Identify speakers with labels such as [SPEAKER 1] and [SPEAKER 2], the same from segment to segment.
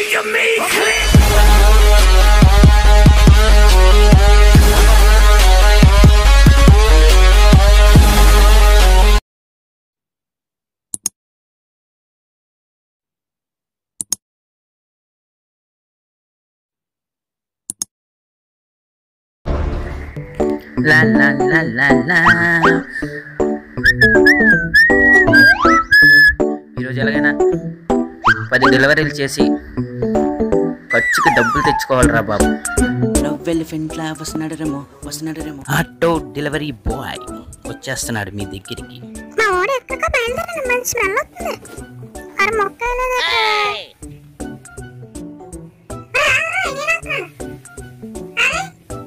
[SPEAKER 1] you mean click?
[SPEAKER 2] La la la la la ఈరోజు ఎలాగైనా పది డెలివరీలు చేసి ఖర్చుకి డబ్బులు తెచ్చుకోవాలిరా బాబు
[SPEAKER 3] లవ్ ఎలిఫెంట్ లా వస్తున్నాడు రేమో వస్తున్నాడు రేమో
[SPEAKER 2] ఆటో డెలివరీ బాయ్ వచ్చేస్తున్నాడు మీ దగ్గరికి
[SPEAKER 4] మా వాడు ఎక్కడికో బయలుదేరిన మంచి స్మెల్ వస్తుంది అరే మొక్క వేయలేదు అక్కడ. ఆ, ఆ, నేను వస్తున్నాను. అరే,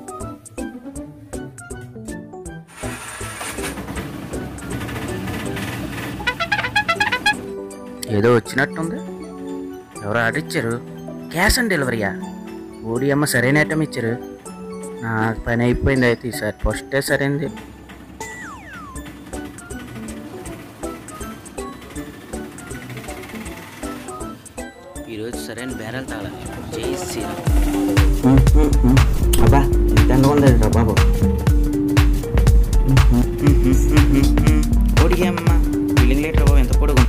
[SPEAKER 2] ఏదో వచ్చినట్టుంది ఎవరో ఆర్డర్ ఇచ్చారు క్యాష్ ఆన్ డెలివరీయా ఓడి అమ్మ సరైన ఐటమ్ ఇచ్చారు నా పని అయిపోయింది అయితే ఈసారి ఫస్టే సరైంది ఈరోజు సరైన బేరాలు తాగాలి జై శ్రీరామ్
[SPEAKER 3] అబ్బా ఎంత ఉంది రా బాబు పొడిగా అమ్మ బిల్లింగ్ లీటర్ బాబు ఎంత పొడుగు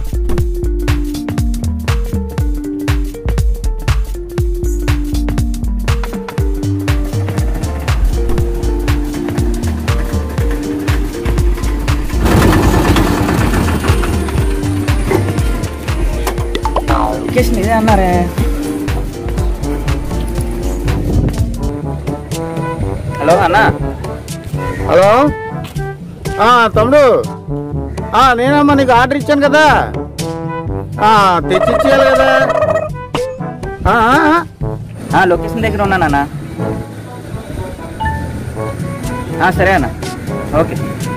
[SPEAKER 3] లొకేషన్ ఇదే అన్నారే హలో అన్నా
[SPEAKER 5] హలో ఆ, తమ్ముడు ఆ, నేనమ్మా నీకు ఆర్డర్ ఇచ్చాను కదా ఆ, తెచ్చిచ్చేయాలి కదా ఆ, ఆ, ఆ.
[SPEAKER 3] ఆ, లొకేషన్ దగ్గర ఉన్నాను అన్న ఆ, సరే అన్న ఓకే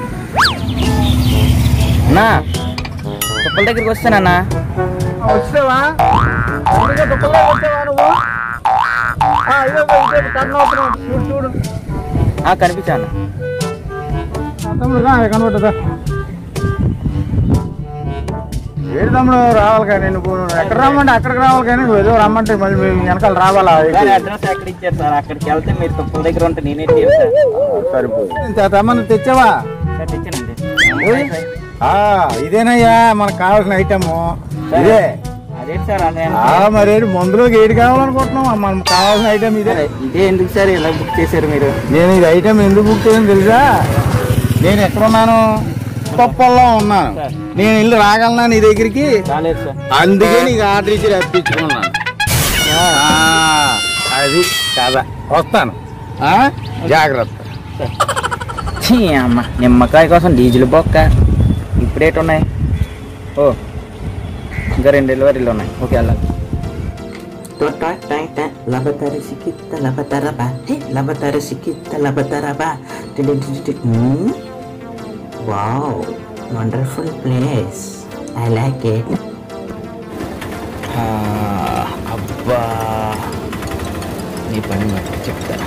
[SPEAKER 3] అన్నా తుప్పల దగ్గరికి వస్తానన్నా
[SPEAKER 5] వచ్చావా అందుకే దుఃఖంలో వచ్చావా నువ్వు ఆ, ఇదిగో, ఇదిగో, ఇదిగో, టర్న్ అవుతున్నావు. చూడు చూడు
[SPEAKER 3] ఆ, కనిపించా అన్న
[SPEAKER 5] ఆ, తమ్ముడు రా కనబడ్డదా ఏడు తమ్ముడు రావాలి కానీ నువ్వు ఎక్కడ రమ్మంటే అక్కడికి రావాలి కానీ నువ్వు ఏదో రమ్మంటే మళ్ళీ మేము వెనకాల రావాలా
[SPEAKER 3] సార్ అడ్రస్ ఎక్కడ ఇచ్చారు సార్ అక్కడికి వెళ్తే మీరు తుప్పల దగ్గర ఉంటే నేనే సార్
[SPEAKER 5] సరిపోయి తమ్మని తెచ్చావా
[SPEAKER 3] సార్ తెచ్చానండి
[SPEAKER 5] ఓయ్. ఆ, ఇదేనయ్యా మనకు కావాల్సిన ఐటమ్ ఇదే
[SPEAKER 3] అదే సార్ అదే
[SPEAKER 5] ఆ మరి ఏంటి మందులోకి ఏది కావాలనుకుంటున్నాం మనకు కావాల్సిన ఐటమ్ ఇదే
[SPEAKER 3] ఇదే ఎందుకు సార్ ఇలా బుక్ చేశారు మీరు
[SPEAKER 5] నేను ఇది ఐటమ్ ఎందుకు బుక్ చేయను తెలుసా నేను ఎక్కడున్నాను తప్పల్లో ఉన్నాను
[SPEAKER 3] సార్.
[SPEAKER 5] నేను ఇల్లు రాగలనా నీ దగ్గరికి
[SPEAKER 3] రాలేదు సార్
[SPEAKER 5] అందుకే నీకు ఆర్డర్ ఇచ్చి రప్పించుకున్నాను ఆ, అది కదా వస్తాను ఆ? జాగ్రత్త
[SPEAKER 3] ఛీ, అమ్మ నిమ్మకాయ కోసం డీజిల్ బొక్క ఇప్పుడేటి ఉన్నాయి ఓ ఇంకా రెండు డెలివరీలు ఉన్నాయి ఓకే వెళ్ళాలి లబతర సిక్కిత్త లబతర బా లబతర సిక్కిత్త లబతర బా wow wonderful place I like it అబ్బా నీ పని బట్టి చెప్తా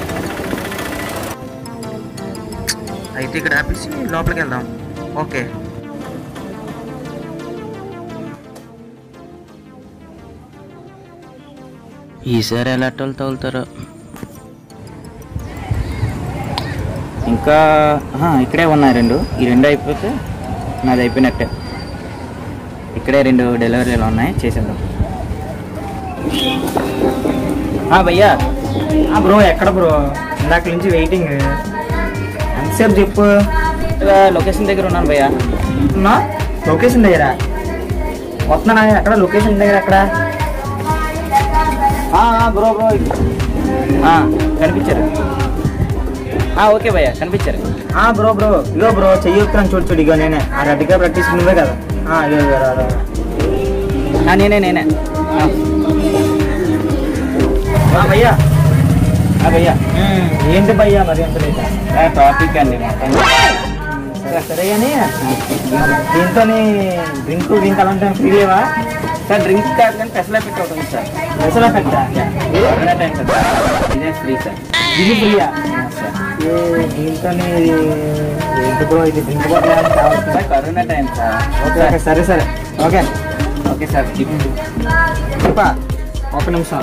[SPEAKER 2] అయితే ఇక్కడ ఆపేసి లోపలికి వెళ్దాం ఓకే ఈసారి ఎలా టోల్ తోలుతారో
[SPEAKER 3] ఇంకా ఆహా, ఇక్కడే ఉన్నాయి రెండు ఈ రెండు అయిపోతే నాది అయిపోయినట్టే ఇక్కడే రెండు డెలివరీలు ఉన్నాయి చేసేద్దాం ఆ, భయ్యా ఆ, బ్రో ఎక్కడ బ్రో ఇందాక నుంచి వెయిటింగ్ ఎంతసేపు చెప్పు ఇలా లొకేషన్ దగ్గర ఉన్నాను భయ్యా ఉన్నా లొకేషన్ దగ్గర వస్తున్నానా ఎక్కడ లొకేషన్ దగ్గర ఎక్కడ ఆ, ఆ, బ్రో బ్రో ఆ, కనిపించారు ఆ, ఓకే భయ్యా కనిపించారు ఆ బ్రో బ్రో ఇగో బ్రో చెయ్యి వస్తున్నాను చూడు చూడు ఇగో నేనే ఆ రెడ్డిగా ప్రాక్టీస్ నువ్వే కదా ఆ, ఇగో ఇగో రా, రా, రా. ఆ, నేనే నేనే ఆ. ఆ, భయ్యా ఆ, భయ్యా ఏంటి భయ్యా మరి ఎంత టాపిక్ అండి మొత్తం. సరే, సరే కానీ దీంతో డ్రింక్ డ్రింక్ అలాంటి ఫ్రీ లేవా సార్ డ్రింక్ కాదు కానీ స్పెషల్ ఎఫెక్ట్ అవుతుంది sir special effect corona time sir ఇదే ఫ్రీ సార్ ఇది ఫ్రీయా దీంతో ఏంటి బ్రో ఇది డ్రింక్ బాటిల్ ఏమైనా కావాలి sir corona time sir okay okay సరే సరే ఓకే ఓకే సార్ చెప్పా ఒక నిమిషం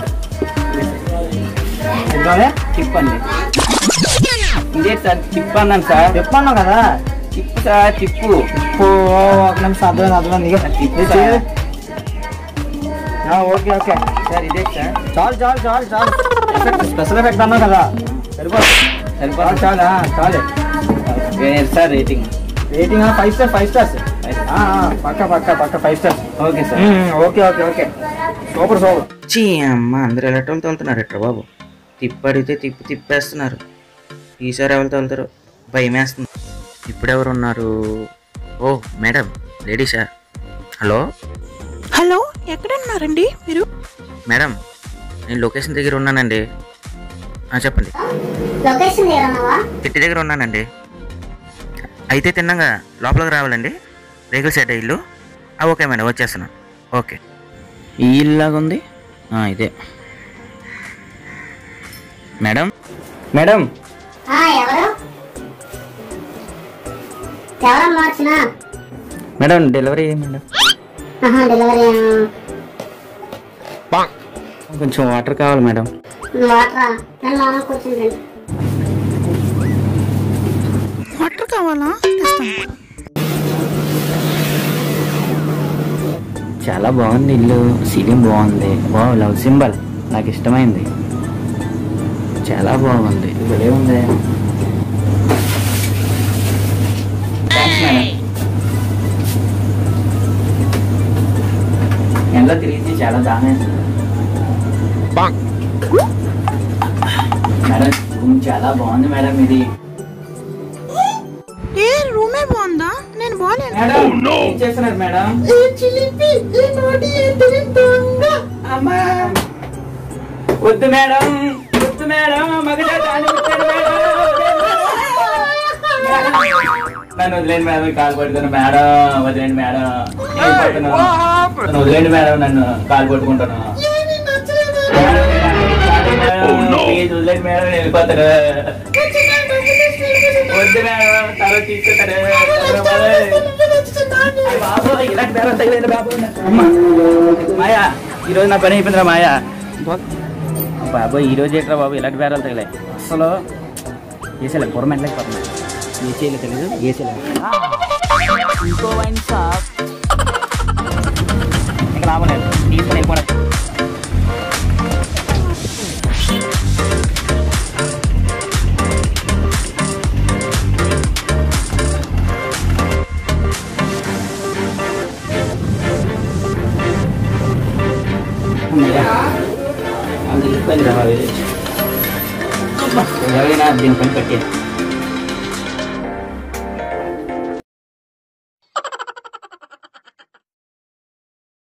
[SPEAKER 3] ఇదిగోనే
[SPEAKER 2] తిప్పండి ఇదే సార్ తిప్పన్నాను సార్
[SPEAKER 3] చెప్పన్నావు కదా
[SPEAKER 2] తిప్పు సార్ తిప్పు
[SPEAKER 3] ఓ ఒక నిమిషం అర్థమైంది అర్థమైంది ఇక
[SPEAKER 2] తిప్పు
[SPEAKER 3] ఇది
[SPEAKER 2] సార్.
[SPEAKER 3] ఆ, ఓకే ఓకే
[SPEAKER 2] సార్ ఇదే సార్
[SPEAKER 3] చాలు చాలు చాలు చాలు ఎఫెక్ట్ స్పెషల్ ఎఫెక్ట్ అన్నావు కదా సరిపోదు చాలు
[SPEAKER 2] సరిపోతుంది
[SPEAKER 3] చాలు ఆ, చాలు
[SPEAKER 2] వేరే sir rating
[SPEAKER 3] rating five star five stars పక్క పక్క పక్క five stars
[SPEAKER 2] okay sir
[SPEAKER 3] okay okay okay super super
[SPEAKER 2] చీ అమ్మ అందరూ ఎలా తోలుతున్నారు ఎట్రా బాబు తిప్పి అడిగితే తిప్పి తిప్పేస్తున్నారు ఈసారి ఎవరు తోలుతారు భయం వేస్తుంది ఇప్పుడెవరు ఉన్నారు ఓ మేడం లేడీసా హలో
[SPEAKER 6] హలో ఎక్కడున్నారండి మీరు
[SPEAKER 2] మేడం నేను లొకేషన్ దగ్గర ఉన్నానండి ఆ, చెప్పండి
[SPEAKER 4] లొకేషన్ దగ్గర ఉన్నావా
[SPEAKER 2] ఇంటి దగ్గర ఉన్నానండి అయితే తిన్నాగా లోపలికి రావాలండి రేగుల సెట్ ఇల్లు ఆ, ఓకే మేడం వచ్చేస్తున్నాను ఓకే ఈ ఇల్లులాగా ఉంది ఆ, ఇదే మేడం మేడం
[SPEAKER 4] ఆ, ఎవరు ఎవరమ్మా వచ్చిన
[SPEAKER 2] మేడం డెలివరీ మేడం
[SPEAKER 4] డెలివరీ
[SPEAKER 2] కొంచెం వాటర్ కావాలి మేడం
[SPEAKER 4] వాటరా నేను మామూలు కూర్చుంటాను
[SPEAKER 6] వాటర్ కావాలా తెస్తాను
[SPEAKER 2] చాలా బాగుంది ఇల్లు సీలింగ్ బాగుంది బాగు లవ్ సింబల్ నాకు ఇష్టమైంది చాలా బాగుంది ఇక్కడే ఉంది థ్యాంక్స్ మేడం ఎండలో తిరిగింది చాలా దాహం మేడం రూమ్ చాలా బాగుంది మేడం ఇది
[SPEAKER 6] ఏ రూమే బాగుందా నేను బాగాలేను
[SPEAKER 2] మేడం ఏం చేస్తున్నారు మేడం అమ్మా వద్దు మేడం వద్దు మేడం మగజాతాన్ని వచ్చాడు మేడం నన్ను వదిలేండి మేడం కాలు పట్టుకుని మేడం వదిలేండి మేడం నేను పట్టును. నన్ను వదిలేండి మేడం నన్ను కాలు పట్టుకుంటాను ప్లీజ్ వదిలేండి మేడం నేను వెళ్ళిపోతాను వద్దు మేడం తల తీసుకుంటాను బాబు ఇలాంటి బేరం తగిలేదు బాబు అమ్మా మాయా ఈరోజు నా పని అయిపోయిందిరా మాయా బాబు ఈ రోజు ఏంట్రా బాబు ఇలాంటి బేరాలు తగిలాయి అసలు ఏసీలే గవర్నమెంట్ లేకపోతున్నా ఏసీలే తెలీదు ఏసీలే ఇంకో వైన్ షాప్ ఇంకా లాభం లేదు తీసుకొని వెళ్ళిపోవడం అది వెళ్ళిపోయింది రా విలేజ్ ఎవరైనా దీని పని కట్టే